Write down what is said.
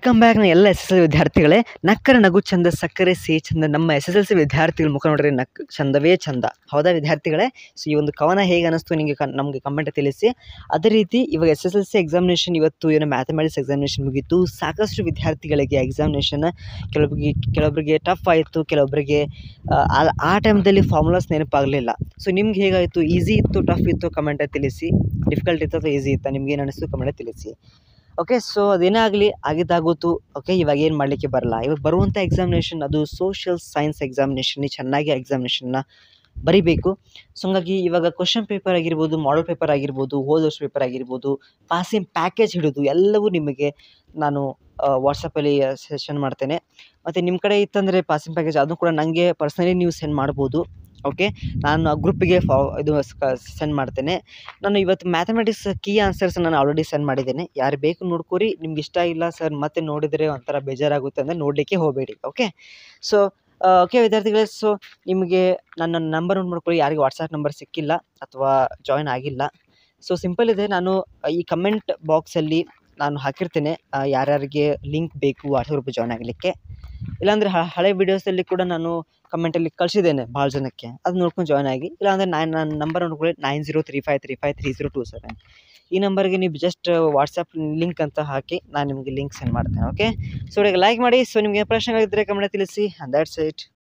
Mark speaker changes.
Speaker 1: welcome back ನನ್ನ ಎಲ್ಲ S S L ವಿದ್ಯಾರ್ಥಿಗಳೇ ನಕ್ಕರೆ ನಗು ಚಂದ ಸಕ್ಕರೆ ಸಿಹಿ ಚಂದ ನಮ್ಮ ಎಸ್ ಎಸ್ ಎಲ್ ಸಿ ವಿದ್ಯಾರ್ಥಿಗಳ ಮುಖ ನೋಡ್ರಿ ನಕ್ ಚಂದವೇ ಚಂದ ಹೌದಾ ವಿದ್ಯಾರ್ಥಿಗಳೇ ಸೊ ಈ ಒಂದು ಕವನ ಹೇಗೆ ಅನ್ನಿಸ್ತು ನಿಮಗೆ ಕನ್ ನಮಗೆ ಕಮೆಂಟ್ ತಿಳಿಸಿ ಅದೇ ರೀತಿ ಇವಾಗ S S L C examination ಇವತ್ತು ಏನೋ ಮ್ಯಾಥಮೆಟಿಕ್ಸ್ ಎಕ್ಸಾಮಿನೇಷನ್ ಮುಗೀತು ಸಾಕಷ್ಟು ವಿದ್ಯಾರ್ಥಿಗಳಿಗೆ ಎಕ್ಸಾಮಿನೇಷನ್ ಕೆಲವೊಬ್ಬರಿಗೆ ಕೆಲವೊಬ್ಬರಿಗೆ ಟಫ್ ಆಯಿತು ಕೆಲವೊಬ್ಬರಿಗೆ ಆ- ಆ ಟೈಮ್ದಲ್ಲಿ ಫಾರ್ಮುಲಾಸ್ ನೆನಪಾಗಲಿಲ್ಲ ಸೊ ನಿಮ್ಗೆ ಹೇಗಾಯಿತು ಈಸಿ ಇತ್ತು ಟಫ್ ಇತ್ತು ಕಮೆಂಟಲ್ಲಿ ತಿಳಿಸಿ ಡಿಫಿಕಲ್ಟ್ ಇತ್ತು ಅಥವಾ ಈಸಿ ಇತ್ತು ನಿಮ್ಗೆ ಏನು ಅನಿಸ್ತು ಕಮೆಂಟಲ್ಲಿ ತಿಳಿಸಿ ಓಕೆ ಸೊ ಅದೇನೇ ಆಗಲಿ ಆಗಿದ್ದಾಗೋತು ಓಕೆ ಇವಾಗ ಏನು ಮಾಡಲಿಕ್ಕೆ ಬರಲ್ಲ ಇವಾಗ ಬರುವಂಥ ಎಕ್ಸಾಮಿನೇಷನ್ ಅದು ಸೋಷಿಯಲ್ ಸೈನ್ಸ್ ಎಕ್ಸಾಮಿನೇಷನ್ ಚೆನ್ನಾಗಿ ಎಕ್ಸಾಮಿನೇಷನ್ನ ಬರಿಬೇಕು ಸೊ ಹಂಗಾಗಿ ಇವಾಗ ಕ್ವಶನ್ ಪೇಪರ್ ಆಗಿರ್ಬೋದು ಮಾಡಲ್ ಪೇಪರ್ ಆಗಿರ್ಬೋದು ಹೋದ ವರ್ಷ ಪೇಪರ್ ಆಗಿರ್ಬೋದು ಪಾಸಿಂಗ್ ಪ್ಯಾಕೇಜ್ ಹಿಡಿದು ಎಲ್ಲವೂ ನಿಮಗೆ ನಾನು ವಾಟ್ಸಪ್ಪಲ್ಲಿ ಸೆಷನ್ ಮಾಡ್ತೇನೆ ಮತ್ತು ನಿಮ್ಮ ಕಡೆ ಇತ್ತಂದರೆ ಪಾಸಿಂಗ್ ಪ್ಯಾಕೇಜ್ ಅದು ಕೂಡ ನನಗೆ ಪರ್ಸ್ನಲಿ ನೀವು ಸೆಂಡ್ ಮಾಡ್ಬೋದು ಓಕೆ ನಾನು ಆ ಗ್ರೂಪಿಗೆ ಫಾ ಇದು ಸೆಂಡ್ ಮಾಡ್ತೇನೆ ನಾನು ಇವತ್ತು ಮ್ಯಾಥಮೆಟಿಕ್ಸ್ ಕೀ ಆನ್ಸರ್ಸ್ ನಾನು ಆಲ್ರೆಡಿ ಸೆಂಡ್ ಮಾಡಿದ್ದೇನೆ ಯಾರು ಬೇಕು ನೋಡ್ಕೊರಿ ನಿಮ್ಗೆ ಇಷ್ಟ ಇಲ್ಲ ಸರ್ ಮತ್ತೆ ನೋಡಿದರೆ ಒಂಥರ ಬೇಜಾರಾಗುತ್ತೆ ಅಂದರೆ ನೋಡಲಿಕ್ಕೆ ಹೋಗಬೇಡಿ ಓಕೆ ಸೊ ಓಕೆ ವಿದ್ಯಾರ್ಥಿಗಳೇ ಸೊ ನಿಮಗೆ ನನ್ನ ನಂಬರ್ ನೋಟ್ ಮಾಡ್ಕೊಳ್ಳಿ ಯಾರಿಗೆ ವಾಟ್ಸಪ್ ನಂಬರ್ ಸಿಕ್ಕಿಲ್ಲ ಅಥವಾ ಜಾಯ್ನ್ ಆಗಿಲ್ಲ ಸೊ ಸಿಂಪಲ್ ಇದೆ ನಾನು ಈ ಕಮೆಂಟ್ ಬಾಕ್ಸಲ್ಲಿ ನಾನು ಹಾಕಿರ್ತೇನೆ ಆ, ಯಾರ್ಯಾರಿಗೆ ಲಿಂಕ್ ಬೇಕು ವಾಟ್ಸಪ್ ಗ್ರೂಪ್ ಜಾಯ್ನ್ ಆಗಲಿಕ್ಕೆ ಇಲ್ಲಾಂದರೆ ಹಳೆ ವೀಡಿಯೋಸಲ್ಲಿ ಕೂಡ ನಾನು ಕಮೆಂಟಲ್ಲಿ ಕಳಿಸಿದ್ದೇನೆ ಭಾಳ ಜನಕ್ಕೆ ಅದು ನೋಡ್ಕೊಂಡು ಜಾಯ್ನ್ ಆಗಿ ಇಲ್ಲಾಂದರೆ ನೈನ್ ನನ್ನ ನಂಬರ್ ನೋಡ್ಕೊಳ್ಳಿ nine zero three five three five three zero two seven ಈ ನಂಬರ್ಗೆ ನೀವು ಜಸ್ಟ್ ವಾಟ್ಸಪ್ ಲಿಂಕ್ ಅಂತ ಹಾಕಿ ನಾನು ನಿಮಗೆ ಲಿಂಕ್ ಸೆಂಡ್ ಮಾಡ್ತೇನೆ ಓಕೆ ಸೊ ಈಗ ಲೈಕ್ ಮಾಡಿ ಸೊ ನಿಮಗೆ ಪ್ರಶ್ನೆಗಳಿದ್ದರೆ ಕಮೆಂಟ್ ತಿಳಿಸಿ ಆ್ಯಂಡ್ ದ್ಯಾಟ್ಸ್ ಇಟ್